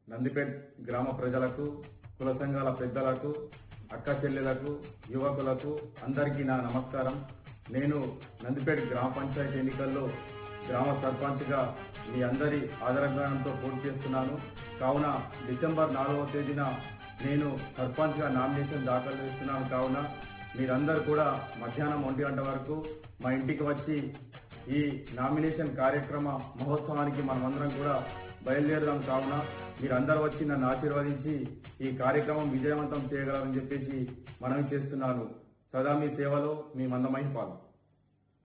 నందిపేట్ గ్రామ ప్రజలకు కుల సంఘాల పెద్దలకు అక్క చెల్లెలకు యువకులకు అందరికీ నా నమస్కారం నేను నందిపేట్ గ్రామ పంచాయతీ ఎన్నికల్లో గ్రామ సర్పంచ్గా మీ అందరి ఆదరణతో పోటీ చేస్తున్నాను కావున డిసెంబర్ నాలుగవ తేదీన నేను సర్పంచ్గా నామినేషన్ దాఖలు చేస్తున్నాను కావున మీరందరూ కూడా మధ్యాహ్నం ఒంటి గంట వరకు మా ఇంటికి వచ్చి ఈ నామినేషన్ కార్యక్రమ మహోత్సవానికి మనమందరం కూడా బయలుదేరదాం కావున మీరందరూ వచ్చి నన్ను ఆశీర్వదించి ఈ కార్యక్రమం విజయవంతం చేయగలరని చెప్పేసి మనవి చేస్తున్నాను సదా మీ సేవలో మీ మందమై పాలు